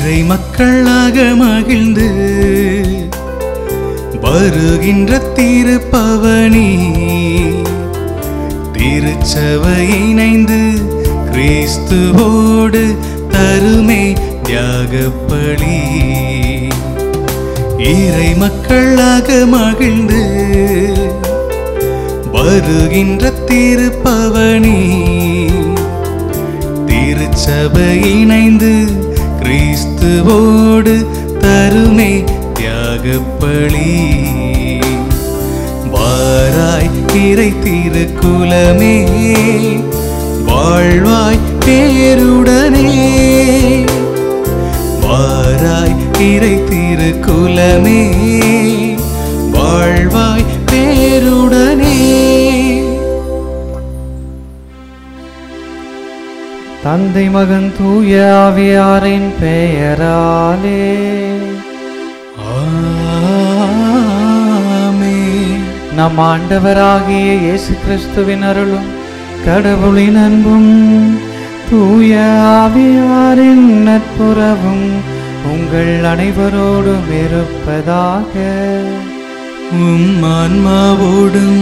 இறை மக்களாக மகிழ்ந்து வருகின்ற திருப்பவனி திருச்சபை இணைந்து கிறிஸ்துவோடு தருமே தியாகப்பலி இறை மக்களாக மகிழ்ந்து வருகின்ற திருப்பவனி திருச்சபை இணைந்து கிறிஸ்துவோடு தருமே தியாகப்பலி வாராய் இறை திருக்குலமே வாழ்வாய் பேருடனே வாராய் இறை திருக்குலமே வாழ்வாய் பேருடனே தந்தை மகன் தூய ஆவியாரின் பெயராலே ஆமென். நம் ஆண்டவராகிய இயேசு கிறிஸ்துவின் அருளும் கடவுளின் அன்பும் தூய ஆவியாரின் நட்புறவும் உங்கள் அனைவரோடும் இருப்பதாக உம் ஆன்மாவோடும்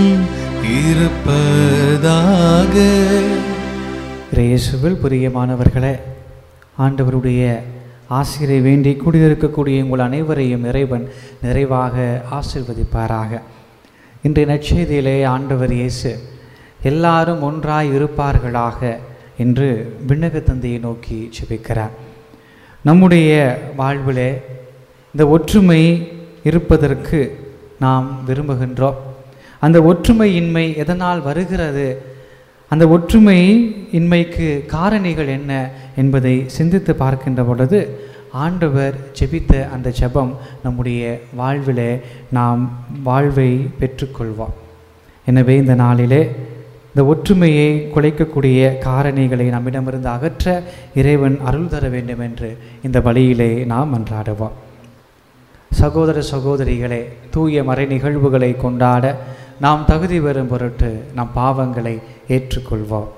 இருப்பதாக இயேசுவில் பிரியமானவர்களே ஆண்டவருடைய ஆசிரியை வேண்டி கூடியிருக்கக்கூடிய உங்கள் அனைவரையும் இறைவன் நிறைவாக ஆசிர்வதிப்பாராக இன்றைய நற்செய்தியிலே ஆண்டவர் இயேசு எல்லாரும் ஒன்றாய் இருப்பார்களாக என்று விண்ணக தந்தையை நோக்கி ஜெபிக்கிறார் நம்முடைய வாழ்விலே இந்த ஒற்றுமை இருப்பதற்கு நாம் விரும்புகின்றோம் அந்த ஒற்றுமையின்மை எதனால் வருகிறது அந்த ஒற்றுமை இன்மைக்கு காரணிகள் என்ன என்பதை சிந்தித்து பார்க்கின்ற பொழுது ஆண்டவர் ஜெபித்த அந்த ஜெபம் நம்முடைய வாழ்விலே நாம் வாழ்வை பெற்றுக்கொள்வோம் எனவே இந்த நாளிலே இந்த ஒற்றுமையை குலைக்கக்கூடிய காரணிகளை நம்மிடமிருந்து அகற்ற இறைவன் அருள் தர வேண்டும் என்று இந்த வழியிலே நாம் மன்றாடுவோம் சகோதர சகோதரிகளே தூய மறை நிகழ்வுகளை கொண்டாட நாம் தகுதி பெறும் பொருட்டு நம் பாவங்களை ஏற்றுக்கொள்வோம்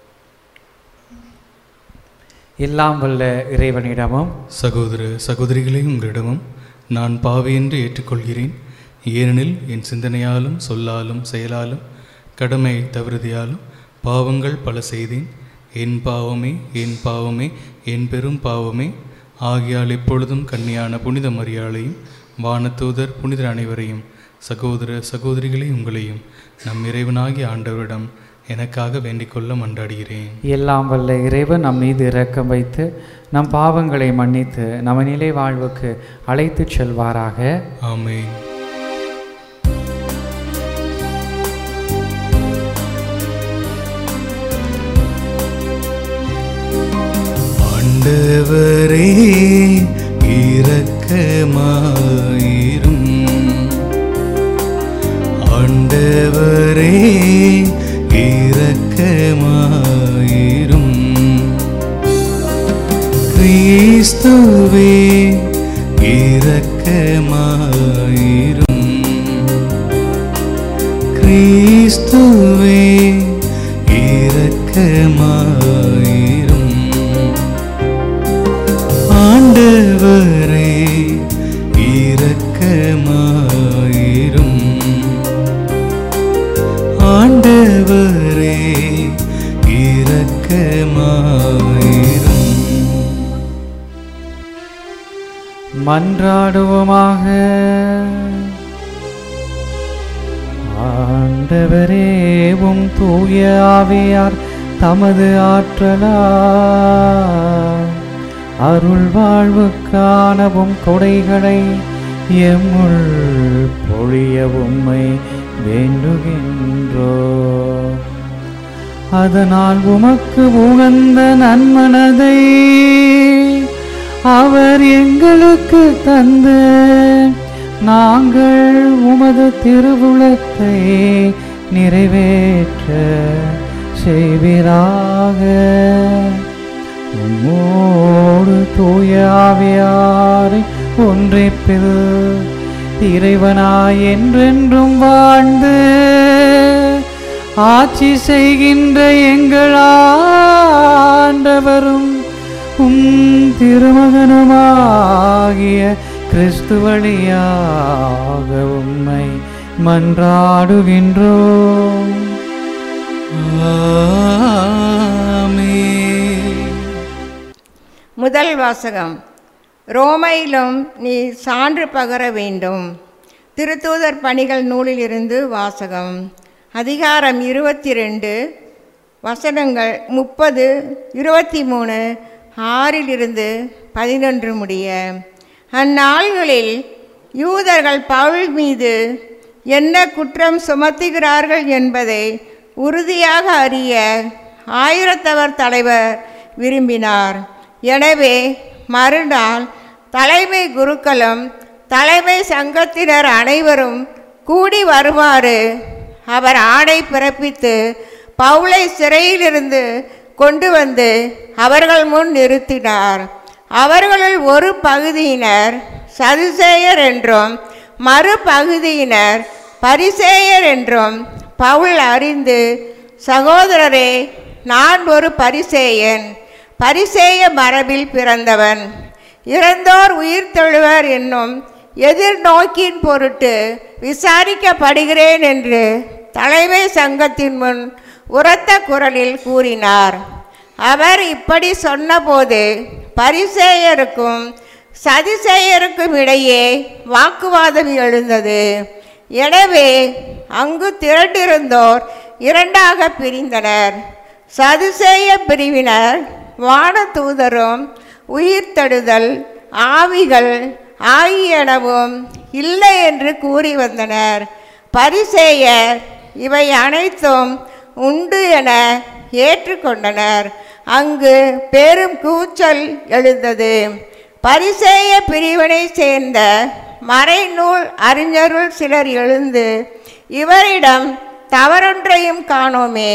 எல்லாம் வல்ல இறைவனிடமும் சகோதர சகோதரிகளே உங்களிடமும் நான் பாவி என்று ஏற்றுக்கொள்கிறேன் ஏனெனில் என் சிந்தனையாலும் சொல்லாலும் செயலாலும் கடமை தவிர்தியாலும் பாவங்கள் பல செய்தேன் என் பாவமே என் பாவமே என் பெரும் பாவமே ஆகியால் எப்பொழுதும் கன்னியான புனித மரியாளையும் வானதூதர் புனிதர் அனைவரையும் சகோதர சகோதரிகளே உங்களையும் நம் இறைவனாகிய ஆண்டவரிடம் எனக்காக வேண்டிக்கொள்ள மன்றாடுகிறேன் எல்லாம் வல்ல இறைவன் நம் மீது இரக்கம் வைத்து நம் பாவங்களை மன்னித்து நம்ம நிலை வாழ்வுக்கு அழைத்துச் செல்வாராக ஆமென் ஆண்டவரே இரக்கமாயிரும் ஆண்டவரே இரக்கமாயிரும் கிறிஸ்துவே இரக்கமாயிரும் கிறிஸ்துவே இரக்கமாயிரும் ஆண்டவரே இரக்கமாயிரும் ஆண்டவரே இரக்கமாயிரும் மன்றாடுவோமாக ஆண்டவரே உம் தூய ஆவியார் தமது ஆற்றலா அருள் வாழ்வுக்கானவும் கொடைகளை எம்முள் பொழிய உம்மை வேண்டுகின்றோ அதனால் உமக்கு உகந்த நன்மனதை அவர் எங்களுக்கு தந்து நாங்கள் உமது திருவுளத்தை நிறைவேற்ற செய்வீராக உம்மோடு தூய ஆவியாரை ஒன்றிப்பில் இறைவனாய் என்றென்றும் வாழ்ந்து ஆட்சி செய்கின்ற எங்கள் ஆண்டவரும் உம் திருமகனுமாகிய கிறிஸ்து வழியாக உம்மை மன்றாடுகின்றோம் ஆமென். முதல் வாசகம் ரோமையிலும் நீ சான்று பகர வேண்டும் திருத்தூதர் பணிகள் நூலிலிருந்து வாசகம் அதிகாரம் இருபத்தி ரெண்டு வசனங்கள் முப்பது இருபத்தி மூணு ஆறிலிருந்து பதினொன்று முடிய அந்நாள்களில் யூதர்கள் பவுல் மீது என்ன குற்றம் சுமத்துகிறார்கள் என்பதை உறுதியாக அறிய ஆயிரத்தவர் தலைவர் விரும்பினார் எனவே மறுநாள் தலைமை குருக்களும் தலைமை சங்கத்தினர் அனைவரும் கூடி வருமாறு அவர் ஆணை பிறப்பித்து பவுலை சிறையிலிருந்து கொண்டு வந்து அவர்கள் முன் நிறுத்தினார் அவர்களுள் ஒரு பகுதியினர் சதுசேயர் என்றும் மறுபகுதியினர் பரிசேயர் என்றும் பவுல் அறிந்து சகோதரரே நான் ஒரு பரிசேயன் பரிசேய மரபில் பிறந்தவன் இறந்தோர் உயிர் தெழுவர் என்னும் எதிர்நோக்கின் பொருட்டு விசாரிக்கப்படுகிறேன் என்று தலைமை சங்கத்தின் முன் உரத்த குரலில் கூறினார் அவர் இப்படி சொன்னபோது பரிசேயருக்கும் சதிசேயருக்கும் இடையே வாக்குவாதம் எழுந்தது எனவே அங்கு திரண்டிருந்தோர் இரண்டாக பிரிந்தனர் சதுசேய பிரிவினர் வானதூதரும் உயிர்த்தெழுதல் ஆவிகள் ஆகியனவும் இல்லை என்று கூறி வந்தனர் பரிசேயர் இவை அனைத்தும் உண்டு என ஏற்றுக்கொண்டனர் அங்கு பெரும் கூச்சல் எழுந்தது பரிசேய பிரிவினை சேர்ந்த மறைநூல் அறிஞருள் சிலர் எழுந்து இவரிடம் தவறொன்றையும் காணோமே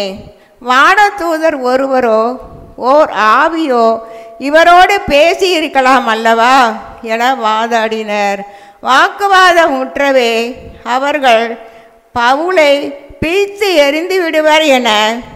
வானதூதர் ஒருவரோ ஓர் ஆவியோ இவரோடு பேசியிருக்கலாம் அல்லவா என வாதாடினர் வாக்குவாதம் முற்றவே அவர்கள் பவுலை பீய்த்து எரிந்து விடுவர் என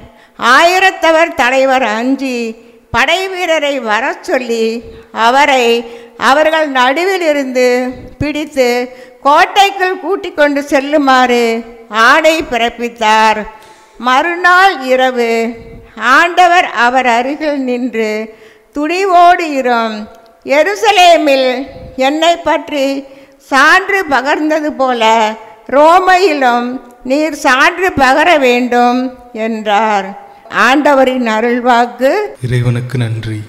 ஆயிரத்தவர் தலைவர் அஞ்சி படை வீரரை வரச் சொல்லி அவரை அவர்கள் நடுவில் இருந்து பிடித்து கோட்டைக்குள் கூட்டிக் கொண்டு செல்லுமாறு ஆணை பிறப்பித்தார் மறுநாள் இரவு ஆண்டவர் அவர் அருகில் நின்று துணிவோடு இரும் எருசலேமில் என்னை பற்றி சான்று பகர்ந்தது போல ரோமையிலும் நீர் சான்று பகர வேண்டும் என்றார் ஆண்டவரின் அருள்வாக்கு இறைவனுக்கு நன்றி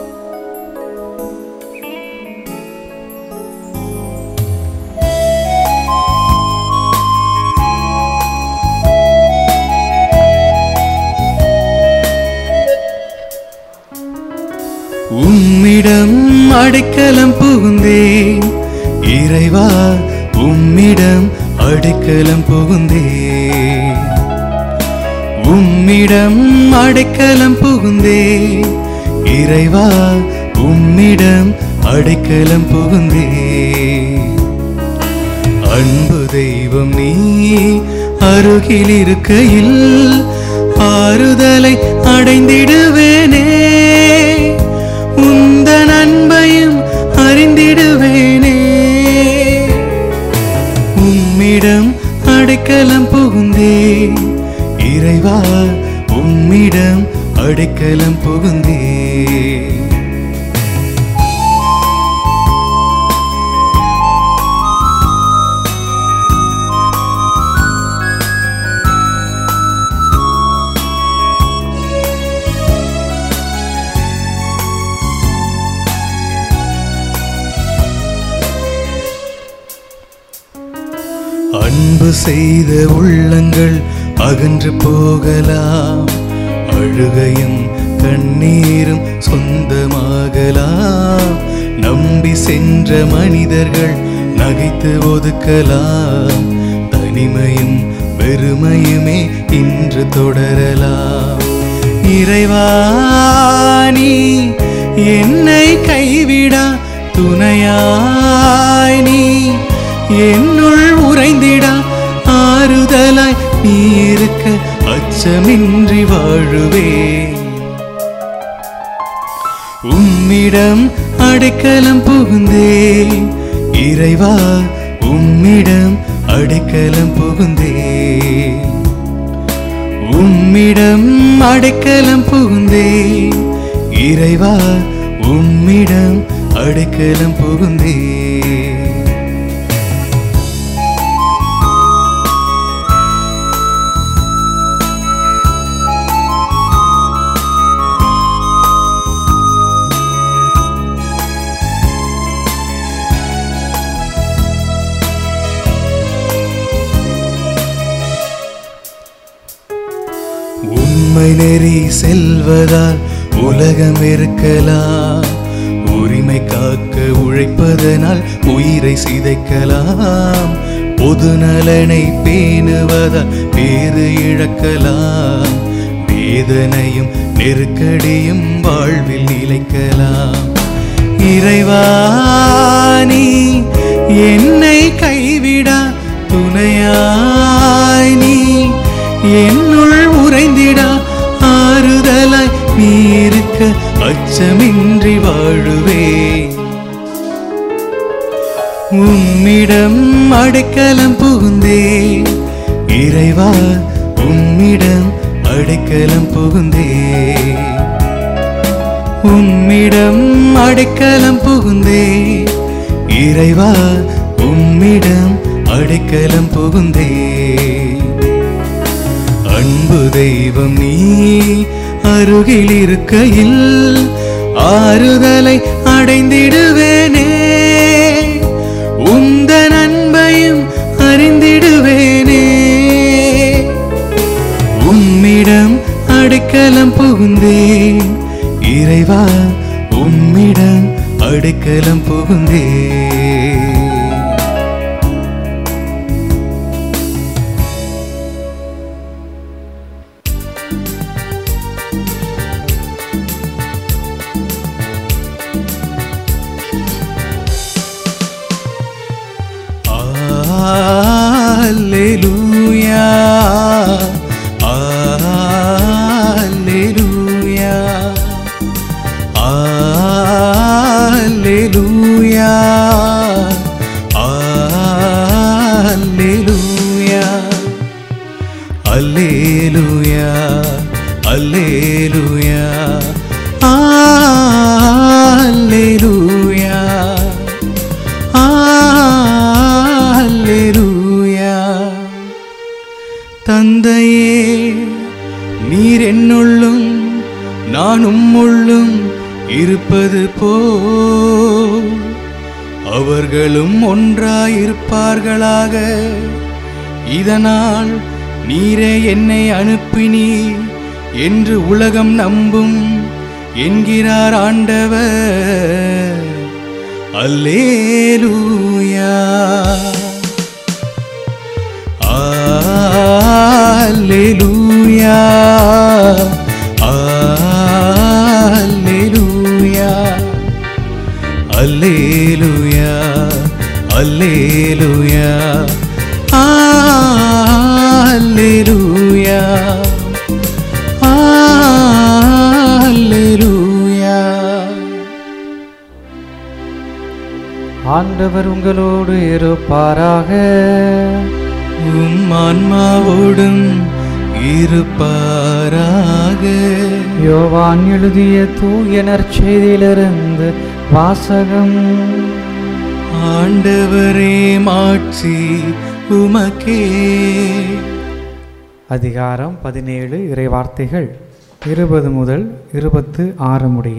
உம்மிடம் அடைக்கலம் புகுந்தேன் இறைவா உம்மிடம் அடைக்கலம் புகுந்தேன் உம்மிடம் அடைக்கலம் புகுந்தேன் இறைவா உம்மிடம் அடைக்கலம் புகுந்தேன் அன்பு தெய்வம் நீ அருகில் இருக்கையில் ஆறுதலை அடைந்திடுவேனே உந்தன் அன்பையும் அறிந்திடுவேனே உம்மிடம் அடைக்கலம் புகுந்தேன் இறைவா உம்மிடம் அடைக்கலம் புகுந்தேன் அன்பு செய்த உள்ளங்கள் அகன்று போகலாம் அழுகையும் கண்ணீரும் சொந்தமாகலாம் நம்பி சென்ற மனிதர்கள் நகைத்து ஒதுக்கலாம் தனிமையும் வெறுமையுமே இன்று தொடரலாம் இறைவா நீ என்னை கைவிடா துணையாய் நீ என்னுள் உறைந்திடா ஆறுதலாய் நீ இருக்க அச்சமின்றி வாழுவே உம்மிடம் அடைக்கலம் புகுந்தேன் இறைவா உம்மிடம் அடைக்கலம் புகுந்தேன் உம்மிடம் அடைக்கலம் புகுந்தேன் இறைவா உம்மிடம் அடைக்கலம் புகுந்தேன் உண்மை நெறி செல்வதால் உலகம் இருக்கலாம் உரிமை காக்க உழைப்பதனால் உயிரை சிதைக்கலாம் பொது நலனை பேணுவதால் பேறு இழக்கலாம் வேதனையும் நெருக்கடியும் வாழ்வில் நிலைக்கலாம் இறைவாணி என்னை கைவிடா துணையாய் நீ என்னுள் உறைந்திடா ஆறுதலாய் நீ இருக்க அச்சமின்றி வாழுவேன் உம்மிடம் அடைக்கலம் புகுந்தேன் இறைவா உம்மிடம் அடைக்கலம் புகுந்தேன் உம்மிடம் அடைக்கலம் புகுந்தேன் இறைவா உம்மிடம் அடைக்கலம் புகுந்தேன் அன்பு தெய்வம் நீ அருகில் இருக்கையில் ஆறுதலை அடைந்திடுவேனே உந்தன் அன்பையும் அறிந்திடுவேனே உம்மிடம் அடைக்கலம் புகுந்தேன் இறைவா உம்மிடம் அடைக்கலம் புகுந்தேன் Alleluia. Alleluia. Alleluia. Alleluia. Alleluia. Alleluia. Alleluia. அல்லேலூயா தந்தையே நீர் என்னுள்ளும் நான் உம்முள்ளும் இருப்பது போ அவர்களும் ஒன்றாயிருப்பார்களாக இதனால் நீரே என்னை அனுப்பினீர் என்று உலகம் நம்பும் என்கிறார் ஆண்டவர் அல்லேலூயா அல்லேலூயா அல்லேலூயா அல்லேலூயா அல்லேலூயா அல்லேலூயா அல்லேலூயா ஆண்டவர் உங்களோடு இருப்பாராக உம் ஆன்மாவோடும் இருப்பாராக யோவான் எழுதிய தூய நற்செய்தியிலிருந்து வாசகம் ஆண்டவரே மாட்சி உமக்கே அதிகாரம் பதினேழு இறைவார்த்தைகள் இருபது முதல் இருபத்து ஆறு முடிய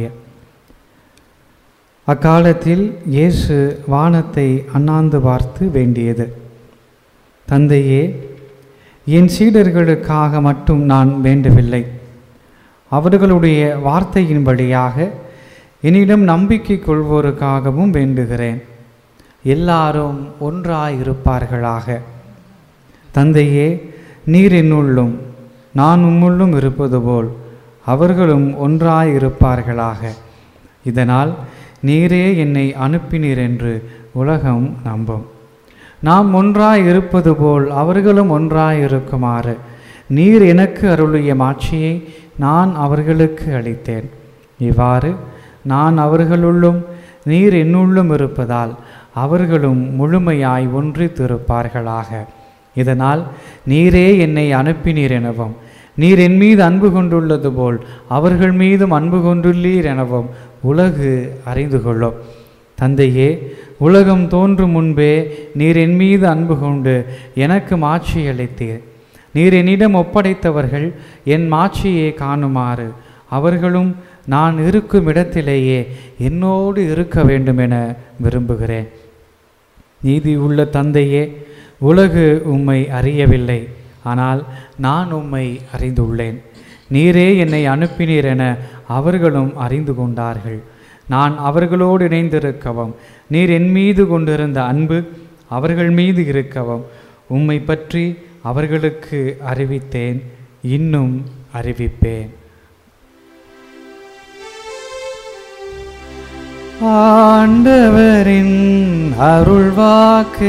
அக்காலத்தில் இயேசு வானத்தை அண்ணாந்து பார்த்து வேண்டியது தந்தையே என் சீடர்களுக்காக மட்டும் நான் வேண்டவில்லை அவர்களுடைய வார்த்தையின் வழியாக என்னிடம் நம்பிக்கை கொள்வோருக்காகவும் வேண்டுகிறேன் எல்லாரும் ஒன்றாயிருப்பார்களாக தந்தையே நீர் என்னுள்ளும் நான் உம்முள்ளும் இருப்பது போல் அவர்களும் ஒன்றாயிருப்பார்களாக இதனால் நீரே என்னை அனுப்பினீர் என்று உலகம் நம்பும் நாம் ஒன்றாய் இருப்பது போல் அவர்களும் ஒன்றாய் இருக்குமாறு நீர் எனக்கு அருளிய மாட்சியை நான் அவர்களுக்கு அளித்தேன் இவ்வாறு நான் அவர்களுள்ளும் நீர் என்னுள்ளும் இருப்பதால் அவர்களும் முழுமையாய் ஒன்றித்திருப்பார்களாக இதனால் நீரே என்னை அனுப்பினீர் எனவும் நீர் என் மீது அன்பு கொண்டுள்ளது போல் அவர்கள் மீதும் அன்பு கொண்டுள்ளீர் எனவும் உலகு அறிந்து கொள்ளும் தந்தையே உலகம் தோன்றும் முன்பே நீர் என் மீது அன்பு கொண்டு எனக்கு மாட்சி அளித்தீர் நீர் என்னிடம் ஒப்படைத்தவர்கள் என் மாட்சியை காணுமாறு அவர்களும் நான் இருக்கும் இடத்திலேயே என்னோடு இருக்க வேண்டும் என விரும்புகிறேன் நீதி உள்ள தந்தையே உலகு உம்மை அறியவில்லை ஆனால் நான் உம்மை அறிந்துள்ளேன் நீரே என்னை அனுப்பினீர் என அவர்களும் அறிந்து கொண்டார்கள் நான் அவர்களோடு இணைந்திருக்கவும் நீர் என் மீது கொண்டிருந்த அன்பு அவர்கள் மீது இருக்கவும் உம்மை பற்றி அவர்களுக்கு அறிவித்தேன் இன்னும் அறிவிப்பேன் ஆண்டவரின் அருள்வாக்கு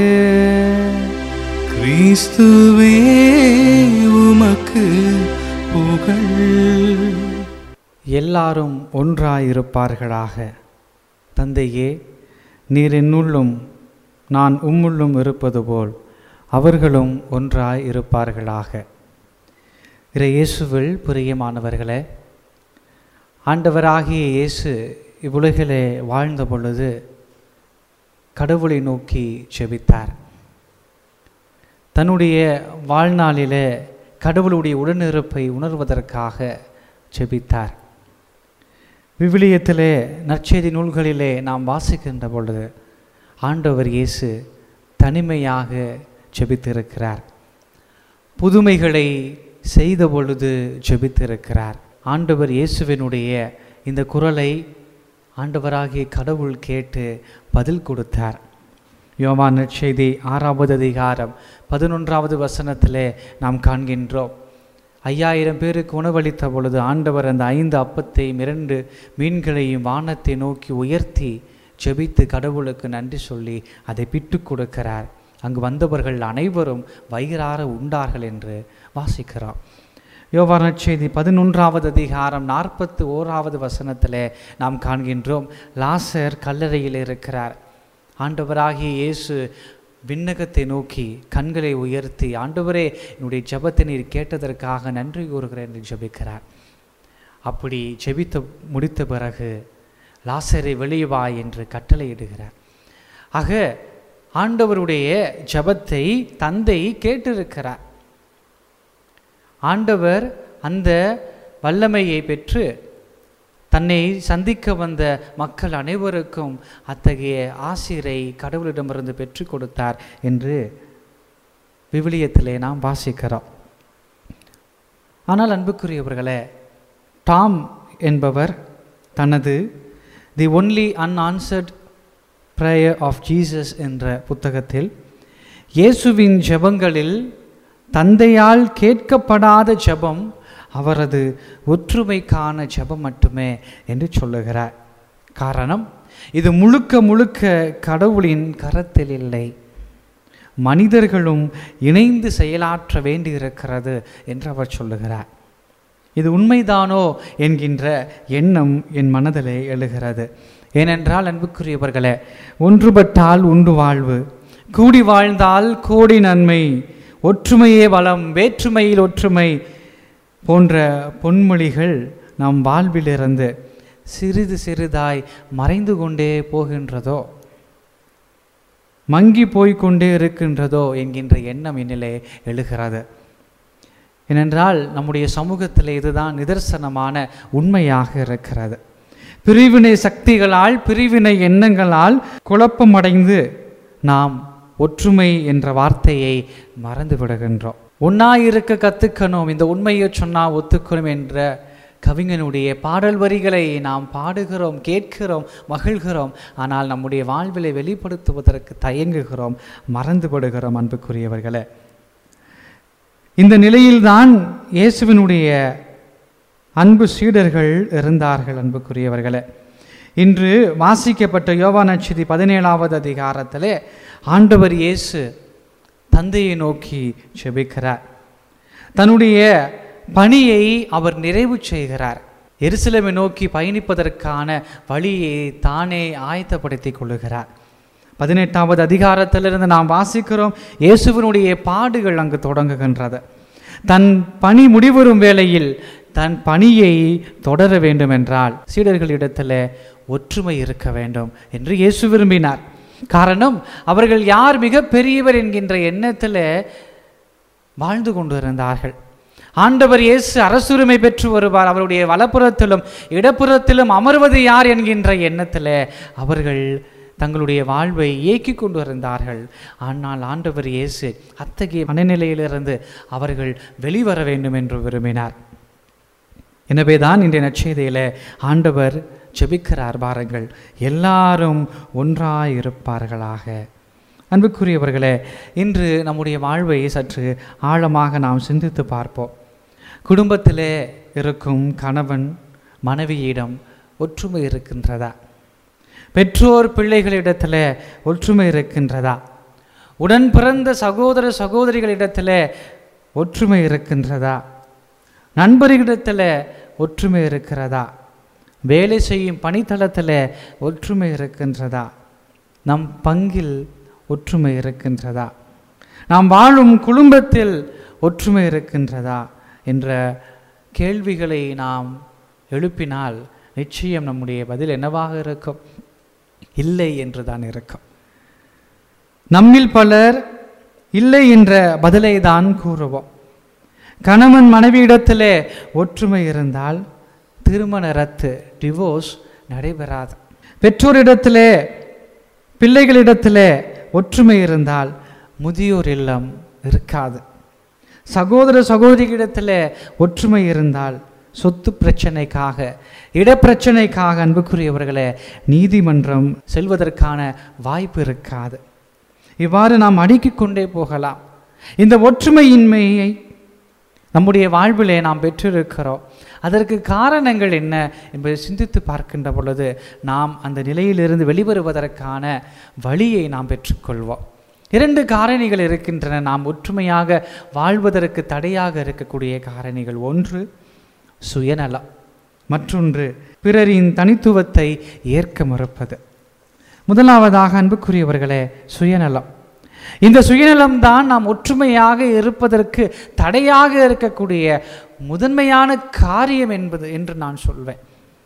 கிறிஸ்துவே உமக்கு புகழ் எல்லாரும் ஒன்றாயிருப்பார்களாக தந்தையே நீர் என்னுள்ளும் நான் உம்முள்ளும் இருப்பது போல் அவர்களும் ஒன்றாய் இருப்பார்களாக இறை இயேசுவில் பிரியமானவர்களே ஆண்டவராகிய இயேசு இவ்வுலகிலே வாழ்ந்த பொழுது கடவுளை நோக்கி செபித்தார் தன்னுடைய வாழ்நாளிலே கடவுளுடைய உடனிருப்பை உணர்வதற்காக செபித்தார் விவிலியத்திலே நற்செய்தி நூல்களிலே நாம் வாசிக்கின்ற பொழுது ஆண்டவர் இயேசு தனிமையாக ஜெபித்திருக்கிறார் புதுமைகளை செய்த பொழுது ஜெபித்திருக்கிறார் ஆண்டவர் இயேசுவினுடைய இந்த குரலை ஆண்டவராகிய கடவுள் கேட்டு பதில் கொடுத்தார் யோவான் நற்செய்தி ஆறாவது அதிகாரம் பதினொன்றாவது வசனத்திலே நாம் காண்கின்றோம் ஐயாயிரம் பேருக்கு உணவளித்த பொழுது ஆண்டவர் அந்த ஐந்து அப்பத்தையும் இரண்டு மீன்களையும் வானத்தை நோக்கி உயர்த்தி ஜெபித்து கடவுளுக்கு நன்றி சொல்லி அதை பிட்டு கொடுக்கிறார் அங்கு வந்தவர்கள் அனைவரும் வயிறார உண்டார்கள் என்று வாசிக்கிறோம் யோவான் நற்செய்தி பதினொன்றாவது அதிகாரம் நாற்பத்து ஓராவது வசனத்திலே நாம் காண்கின்றோம் லாசர் கல்லறையில் இருக்கிறார் ஆண்டவராகிய இயேசு விண்ணகத்தை நோக்கி கண்களை உயர்த்தி ஆண்டவரே என்னுடைய ஜெபத்தை நீர் கேட்டதற்காக நன்றி கூறுகிறேன் என்று ஜெபிக்கிறார் அப்படி ஜெபித்து முடித்த பிறகு லாசரை வெளியே வா என்று கட்டளையிடுகிறார் ஆக ஆண்டவருடைய ஜெபத்தை தந்தை கேட்டிருக்கிறார் ஆண்டவர் அந்த வல்லமையை பெற்று தன்னை சந்திக்க வந்த மக்கள் அனைவருக்கும் அத்தகைய ஆசிரை கடவுளிடமிருந்து பெற்றுக் கொடுத்தார் என்று விவிலியத்திலே நாம் வாசிக்கிறோம் ஆனால் அன்புக்குரியவர்களே டாம் என்பவர் தனது the only unanswered prayer of Jesus என்ற புத்தகத்தில் இயேசுவின் ஜெபங்களில் தந்தையால் கேட்கப்படாத ஜெபம் அவரது ஒற்றுமைக்கான ஜெபம் மட்டுமே என்று சொல்லுகிறார் காரணம் இது முழுக்க முழுக்க கடவுளின் கரத்தில் இல்லை மனிதர்களும் இணைந்து செயலாற்ற வேண்டியிருக்கிறது என்று அவர் சொல்லுகிறார் இது உண்மைதானோ என்கின்ற எண்ணம் என் மனதிலே எழுகிறது ஏனென்றால் அன்புக்குரியவர்களே ஒன்றுபட்டால் உண்டு வாழ்வு கூடி வாழ்ந்தால் கோடி நன்மை ஒற்றுமையே வளம் வேற்றுமையில் ஒற்றுமை போன்ற பொன்மொழிகள் நம் வாழ்விலிருந்து சிறிது சிறிதாய் மறைந்து கொண்டே போகின்றதோ மங்கி போய்க்கொண்டே இருக்கின்றதோ என்கின்ற எண்ணம் என்னிலே எழுகிறது ஏனென்றால் நம்முடைய சமூகத்தில் இதுதான் நிதர்சனமான உண்மையாக இருக்கிறது பிரிவினை சக்திகளால் பிரிவினை எண்ணங்களால் குழப்பமடைந்து நாம் ஒற்றுமை என்ற வார்த்தையை மறந்து விடுகின்றோம் ஒன்னாயிருக்க கத்துக்கணும் இந்த உண்மையை சொன்னா ஒத்துக்கணும் என்ற கவிஞனுடைய பாடல் வரிகளை நாம் பாடுகிறோம் கேட்கிறோம் மகிழ்கிறோம் ஆனால் நம்முடைய வாழ்விலை வெளிப்படுத்துவதற்கு தயங்குகிறோம் மறந்து விடுகிறோம் அன்புக்குரியவர்களே இந்த நிலையில்தான் இயேசுவினுடைய அன்பு சீடர்கள் இருந்தார்கள் அன்புக்குரியவர்களே இன்று வாசிக்கப்பட்ட யோவானட்சதி பதினேழாவது அதிகாரத்திலே ஆண்டவர் இயேசு தந்தையை நோக்கி செபிக்கிறார் தன்னுடைய பணியை அவர் நிறைவு செய்கிறார் எருசலேமை நோக்கி பயணிப்பதற்கான வழியை தானே ஆயத்தப்படுத்தி கொள்ளுகிறார் பதினெட்டாவது அதிகாரத்திலிருந்து நாம் வாசிக்கிறோம் இயேசுவினுடைய பாடுகள் அங்கு தொடங்குகின்றது தன் பணி முடிவுறும் வேளையில் தன் பணியை தொடர வேண்டும் என்றால் சீடர்களிடத்தில் ஒற்றுமை இருக்க வேண்டும் என்று இயேசு விரும்பினார் காரணம் அவர்கள் யார் மிக பெரியவர் என்கின்ற எண்ணத்தில் வாழ்ந்து கொண்டிருந்தார்கள் ஆண்டவர் இயேசு அரசுரிமை பெற்று வருவார் அவருடைய வலப்புறத்திலும் இடப்புறத்திலும் அமர்வது யார் என்கின்ற எண்ணத்தில் அவர்கள் தங்களுடைய வாழ்வை இயக்கி கொண்டு இருந்தார்கள் ஆனால் ஆண்டவர் இயேசு அத்தகைய மனநிலையிலிருந்து அவர்கள் வெளிவர வேண்டும் என்று விரும்பினார் எனவே தான் இன்றைய நற்செய்தியில் ஆண்டவர் ஜெபிக்கிறார் பாருங்கள் எல்லாரும் ஒன்றாய் இருப்பார்களாக அன்புக்குரியவர்களே இன்று நம்முடைய வாழ்வை சற்று ஆழமாக நாம் சிந்தித்து பார்ப்போம் குடும்பத்திலே இருக்கும் கணவன் மனைவியிடம் ஒற்றுமை இருக்கின்றதா பெற்றோர் பிள்ளைகளிடத்தில் ஒற்றுமை இருக்கின்றதா உடன் பிறந்த சகோதர சகோதரிகளிடத்தில் ஒற்றுமை இருக்கின்றதா நண்பர்களிடத்தில் ஒற்றுமை இருக்கிறதா வேலை செய்யும் பணித்தளத்தில் ஒற்றுமை இருக்கின்றதா நம் பங்கில் ஒற்றுமை இருக்கின்றதா நாம் வாழும் குடும்பத்தில் ஒற்றுமை இருக்கின்றதா என்ற கேள்விகளை நாம் எழுப்பினால் நிச்சயம் நம்முடைய பதில் என்னவாக இருக்கும் இல்லை என்று தான் இருக்கும் நம்மில் பலர் இல்லை என்ற பதிலை தான் கூறுவோம் கணவன் மனைவியிடத்திலே ஒற்றுமை இருந்தால் திருமண ரத்து டிவோர்ஸ் நடைபெறாது பெற்றோரிடத்திலே பிள்ளைகளிடத்திலே ஒற்றுமை இருந்தால் முதியோர் இல்லம் இருக்காது சகோதர சகோதரிகளிடத்தில் ஒற்றுமை இருந்தால் சொத்து பிரச்சனைக்காக இடப்பிரச்சனைக்காக அன்புக்குரியவர்களே நீதிமன்றம் செல்வதற்கான வாய்ப்பு இருக்காது இவ்வாறு நாம் அடுக்கிக் கொண்டே போகலாம் இந்த ஒற்றுமையின்மையை நம்முடைய வாழ்விலே நாம் பெற்றிருக்கிறோம் அதற்கு காரணங்கள் என்ன என்பதை சிந்தித்து பார்க்கின்ற பொழுது நாம் அந்த நிலையிலிருந்து வெளிவருவதற்கான வழியை நாம் பெற்றுக்கொள்வோம் இரண்டு காரணிகள் இருக்கின்றன நாம் ஒற்றுமையாக வாழ்வதற்கு தடையாக இருக்கக்கூடிய காரணிகள் ஒன்று சுயநலம் மற்றொன்று பிறரின் தனித்துவத்தை ஏற்க மறுப்பது முதலாவதாக அன்புக்குரியவர்களே சுயநலம் இந்த சுயநலம்தான் நாம் ஒற்றுமையாக இருப்பதற்கு தடையாக இருக்கக்கூடிய முதன்மையான காரியம் என்பது என்று நான் சொல்வேன்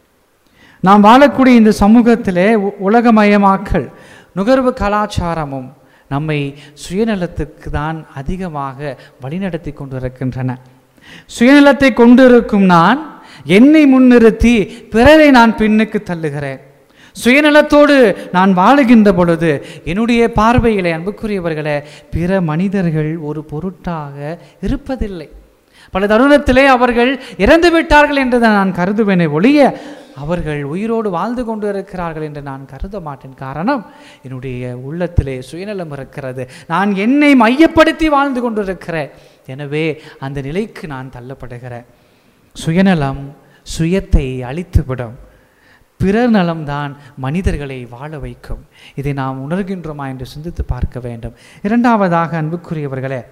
நாம் வாழக்கூடிய இந்த சமூகத்திலே உ- உலகமயமாக்கல் நுகர்வு கலாச்சாரமும் நம்மை சுயநலத்துக்கு தான் அதிகமாக வழிநடத்தி கொண்டிருக்கின்றன சுயநலத்தை கொண்டிருக்கும் நான் என்னை முன்னிறுத்தி பிறரை நான் பின்னுக்கு தள்ளுகிறேன் சுயநலத்தோடு நான் வாழுகின்ற பொழுது என்னுடைய பார்வையிலே அன்புக்குரியவர்களே பிற மனிதர்கள் ஒரு பொருட்டாக இருப்பதில்லை பல தருணத்திலே அவர்கள் இறந்து விட்டார்கள் என்று தான் நான் கருதுவேனே ஒழிய அவர்கள் உயிரோடு வாழ்ந்து கொண்டு இருக்கிறார்கள் என்று நான் கருத மாட்டேன் காரணம் என்னுடைய உள்ளத்திலே சுயநலம் இருக்கிறது நான் என்னை மையப்படுத்தி வாழ்ந்து கொண்டிருக்கிறேன் எனவே அந்த நிலைக்கு நான் தள்ளப்படுகிறேன் சுயநலம் சுயத்தை அழித்துவிடும் பிறர் நலம்தான் மனிதர்களை வாழ வைக்கும் இதை நாம் உணர்கின்றோமா என்று சிந்தித்து பார்க்க வேண்டும் இரண்டாவதாக அன்புக்குரியவர்களே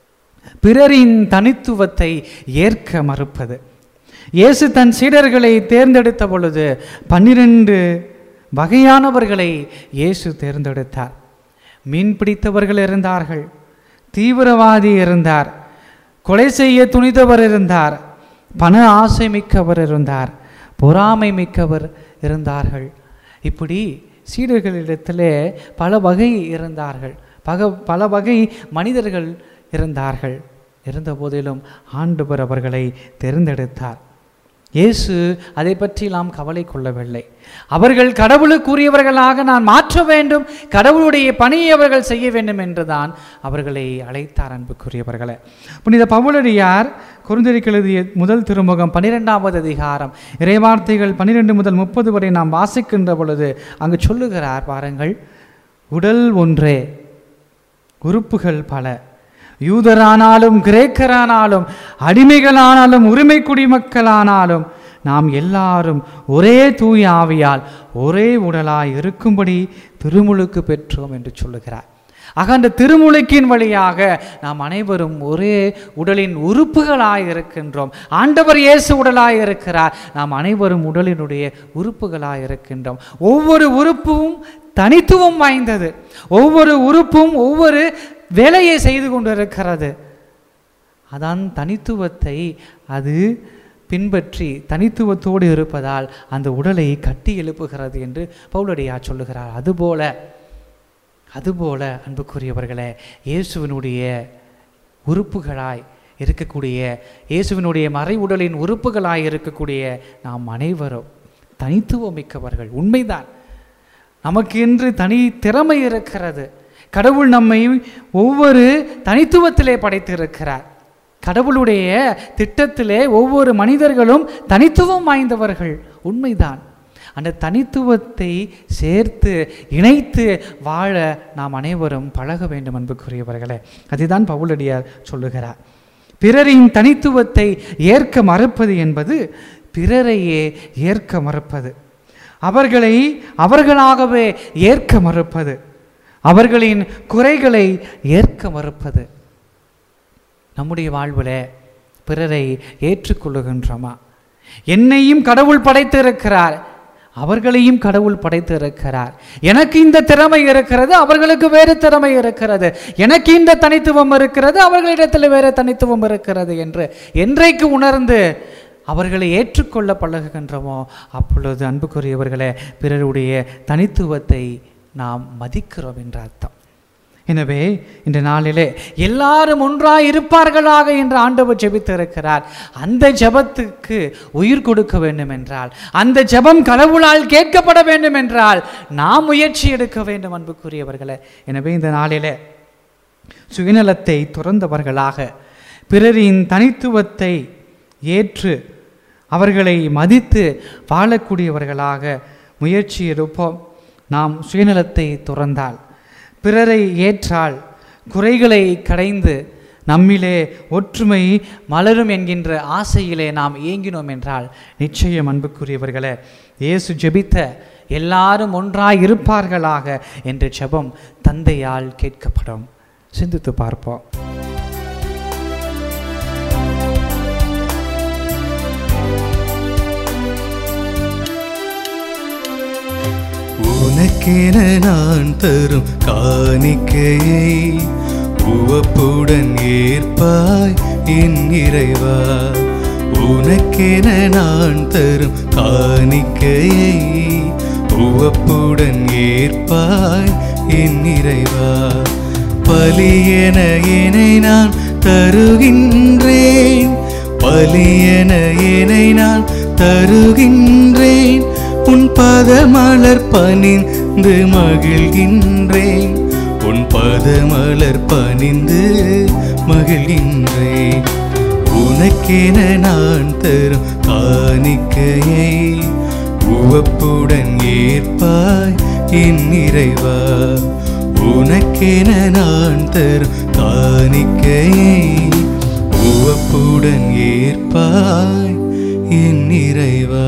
பிறரின் தனித்துவத்தை ஏற்க மறுப்பது இயேசு தன் சீடர்களை தேர்ந்தெடுத்த பொழுது பன்னிரண்டு வகையானவர்களை இயேசு தேர்ந்தெடுத்தார் மீன் பிடித்தவர்கள் இருந்தார்கள் தீவிரவாதி இருந்தார் கொலை செய்ய துணிந்தவர் இருந்தார் பண ஆசை மிக்கவர் இருந்தார் பொறாமை மிக்கவர் இருந்தார்கள் இப்படி சீடர்களிடத்திலே பல வகை இருந்தார்கள் பக பல வகை மனிதர்கள் இருந்தார்கள் இருந்த போதிலும் ஆண்டவர் அவர்களை தேர்ந்தெடுத்தார் இயேசு அதை பற்றி நாம் கவலை கொள்ளவில்லை அவர்கள் கடவுளுக்குரியவர்களாக நான் மாற்ற வேண்டும் கடவுளுடைய பணியை அவர்கள் செய்ய வேண்டும் என்றுதான் அவர்களை அழைத்தார் அன்புக்குரியவர்களே புனித பவுலடியார் குறுந்தறிக்கு எழுதிய முதல் திருமுகம் பன்னிரெண்டாவது அதிகாரம் இறைவார்த்தைகள் பன்னிரெண்டு முதல் முப்பது வரை நாம் வாசிக்கின்ற பொழுது அங்கு சொல்லுகிறார் பாருங்கள் உடல் ஒன்றே உறுப்புகள் பல யூதரானாலும் கிரேக்கரானாலும் அடிமைகளானாலும் உரிமை குடிமக்களானாலும் நாம் எல்லாரும் ஒரே தூய ஆவியால் ஒரே உடலாய் இருக்கும்படி திருமுழுக்கு பெற்றோம் என்று சொல்லுகிறார் ஆக அந்த திருமுழுக்கின் வழியாக நாம் அனைவரும் ஒரே உடலின் உறுப்புகளாய் இருக்கின்றோம் ஆண்டவர் இயேசு உடலாய் இருக்கிறார் நாம் அனைவரும் உடலினுடைய உறுப்புகளாய் இருக்கின்றோம் ஒவ்வொரு உறுப்பும் தனித்துவம் வாய்ந்தது ஒவ்வொரு உறுப்பும் ஒவ்வொரு வேலையை செய்து கொண்டிருக்கிறது அதான் தனித்துவத்தை அது பின்பற்றி தனித்துவத்தோடு இருப்பதால் அந்த உடலை கட்டி எழுப்புகிறது என்று பவுலடியார் சொல்லுகிறார் அதுபோல அதுபோல அன்புக்குரியவர்களே இயேசுவினுடைய உறுப்புகளாய் இருக்கக்கூடிய இயேசுவினுடைய மறை உடலின் உறுப்புகளாய் இருக்கக்கூடிய நாம் அனைவரும் தனித்துவம் மிக்கவர்கள் உண்மைதான் நமக்கு என்று தனி திறமை இருக்கிறது கடவுள் நம்மை ஒவ்வொரு தனித்துவத்திலே படைத்திருக்கிறார் கடவுளுடைய திட்டத்திலே ஒவ்வொரு மனிதர்களும் தனித்துவம் வாய்ந்தவர்கள் உண்மைதான் அந்த தனித்துவத்தை சேர்த்து இணைத்து வாழ நாம் அனைவரும் பழக வேண்டும் அன்புக்குரியவர்களே அதுதான் பவுலடியார் சொல்லுகிறார் பிறரின் தனித்துவத்தை ஏற்க மறுப்பது என்பது பிறரையே ஏற்க மறுப்பது அவர்களை அவர்களாகவே ஏற்க மறுப்பது அவர்களின் குறைகளை ஏற்க மறுப்பது நம்முடைய வாழ்வில் பிறரை ஏற்றுக்கொள்ளுகின்றோமா என்னையும் கடவுள் படைத்திருக்கிறார் அவர்களையும் கடவுள் படைத்திருக்கிறார் எனக்கு இந்த திறமை இருக்கிறது அவர்களுக்கு வேறு திறமை இருக்கிறது எனக்கு இந்த தனித்துவம் இருக்கிறது அவர்களிடத்தில் வேறு தனித்துவம் இருக்கிறது என்று என்றைக்கு உணர்ந்து அவர்களை ஏற்றுக்கொள்ள பழகுகின்றோமோ அப்பொழுது அன்புக்குரியவர்களே பிறருடைய தனித்துவத்தை நாம் மதிக்கிறோம் என்ற அர்த்தம் எனவே இந்த நாளிலே எல்லாரும் ஒன்றாய் இருப்பார்களாக என்று ஆண்டவர் ஜெபித்திருக்கிறார் அந்த ஜெபத்துக்கு உயிர் கொடுக்க வேண்டும் என்றால் அந்த ஜெபம் கடவுளால் கேட்கப்பட வேண்டும் என்றால் நாம் முயற்சி எடுக்க வேண்டும் அன்புக்குரியவர்களே எனவே இந்த நாளிலே சுயநலத்தை துறந்தவர்களாக பிறரின் தனித்துவத்தை ஏற்று அவர்களை மதித்து வாழக்கூடியவர்களாக முயற்சி எடுப்போம் நாம் சுயநலத்தை துறந்தால் பிறரை ஏற்றால் குறைகளை கடைந்து நம்மிலே ஒற்றுமை மலரும் என்கின்ற ஆசையிலே நாம் இயங்கினோம் என்றால் நிச்சயம் அன்புக்குரியவர்களே இயேசு ஜெபித்த எல்லாரும் ஒன்றாய் இருப்பார்களாக என்ற ஜெபம் தந்தையால் கேட்கப்படும் சிந்தித்து பார்ப்போம் உனக்கென நான் தரும் காணிக்கையை உவப்புடன் ஏற்பாய் என் இறைவா உனக்கென நான் தரும் காணிக்கையை உவப்புடன் ஏற்பாய் என் இறைவா பலியென என்னை நான் தருகின்றேன் பலியென என்னை நான் தருகின்றேன் உன் பதமலர் பணிந்து மகிழ்கின்றேன் உன் பதமலர் பணிந்து மகிழ்கின்றேன் உனக்கென நான் தரும் காணிக்கையை உவப்புடன் ஏற்பாய் என் இறைவா உனக்கென நான் தரும் காணிக்கையை உவப்புடன் ஏற்பாய் என் இறைவா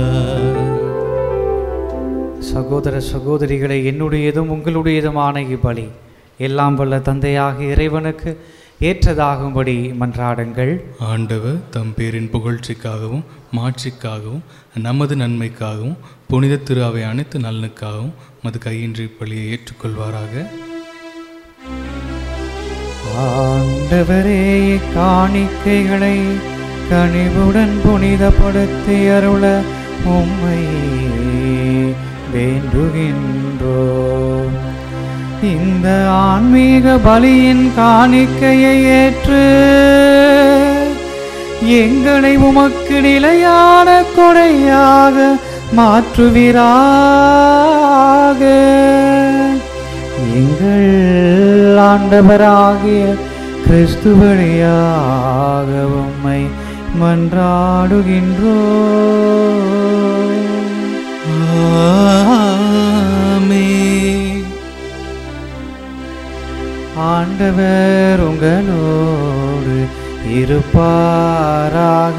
சகோதர சகோதரிகளை என்னுடையதும் உங்களுடையதுமான இப்பலி எல்லாம் வல்ல தந்தையாக இறைவனுக்கு ஏற்றதாகும்படி மன்றாடுங்கள் ஆண்டவர் தம் பேரின் புகழ்ச்சிக்காகவும் மாட்சிக்காகவும் நமது நன்மைக்காகவும் புனித திரு அவை அனைத்து நலனுக்காகவும் மது கையின்றி பலியை ஏற்றுக்கொள்வாராக ஆண்டவரே காணிக்கைகளை கனிவுடன் புனிதப்படுத்தி அருள உம்மை வேண்டுகின்றோம் இந்த ஆன்மீக பலியின் காணிக்கையை ஏற்று எங்களை உமக்கு நிலையான கொடையாக மாற்றுவீராக எங்கள் ஆண்டவராகிய கிறிஸ்து வழியாக உம்மை மன்றாடுகின்றோம் ஆமென். ஆண்டவர் உங்களோடு இருப்பாராக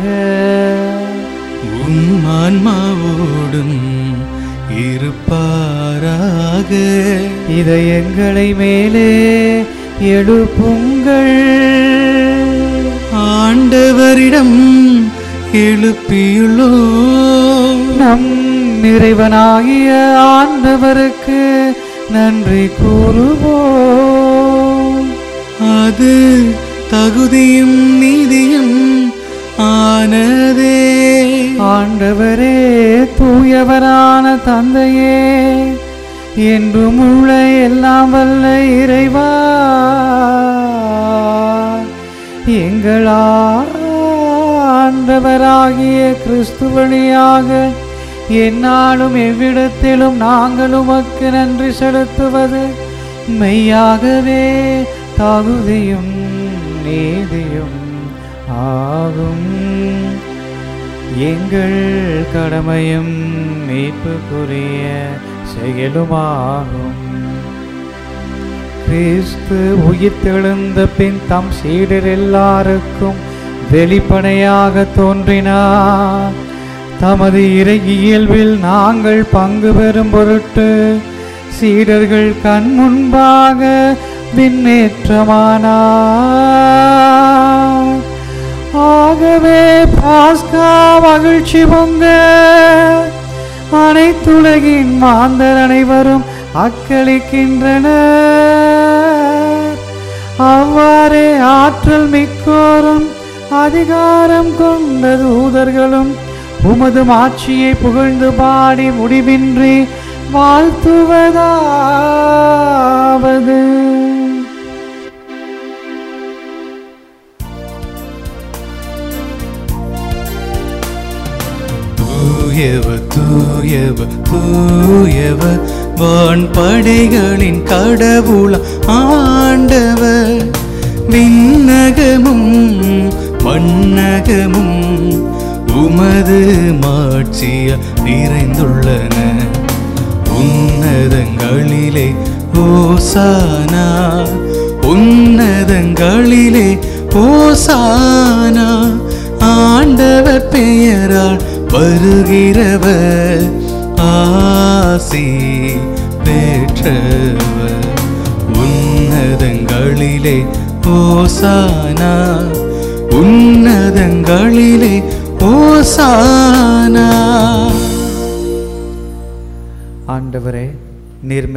உம் ஆன்மாவோடும் இருப்பாராக இதயங்களை மேலே எழுப்புங்கள் ஆண்டவரிடம் எழுப்பியுள்ளோ நம் இறைவனாகிய ஆண்டவருக்கு நன்றி கூறுவோம் அது தகுதியும் நீதியும் ஆனதே ஆண்டவரே தூயவரான தந்தையே என்றும் உள்ள எல்லாம் வல்ல இறைவா எங்கள் ஆண்டவராகிய கிறிஸ்து வழியாக எந்நாளும் எவ்விடத்திலும் நாங்கள் உமக்கு நன்றி செலுத்துவது மெய்யாகவே தகுதியும் நீதியும் ஆகும் எங்கள் கடமையும் மீட்புக்குரிய செயலுமாகும் கிறிஸ்து உயிர்த்தெழுந்த பின் தம் சீடர் எல்லாருக்கும் வெளிப்படையாக தோன்றினார் தமது இறை இயல்பில் நாங்கள் பங்கு பெறும் பொருட்டு சீடர்கள் கண் முன்பாக விண்ணேற்றமானார் ஆகவே பாஸ்கா மகிழ்ச்சி பொங்க அனைத்துலகின் மாந்தர் அனைவரும் அக்களிக்கின்றனர் அவ்வாறே ஆற்றல் மிக்கோரும் அதிகாரம் கொண்ட தூதர்களும் உமது மாட்சியை புகழ்ந்து பாடி முடிவின்றி வாழ்த்துவதாவது தூயவ தூயவ தூயவ வான் படைகளின் கடவுள ஆண்டவர் விண்ணகமும் மண்ணகமும் உமது மாட்சிய நிறைந்துள்ளன உன்னதங்களிலே ஓசானா உன்னதங்களிலே ஓசானா ஆண்டவர் பெயரால் வருகிறவர் ஆசி பெற்றவர் உன்னதங்களிலே ஓசானா உன்னதங்களிலே ஓசானா ஆண்டவரே நீர்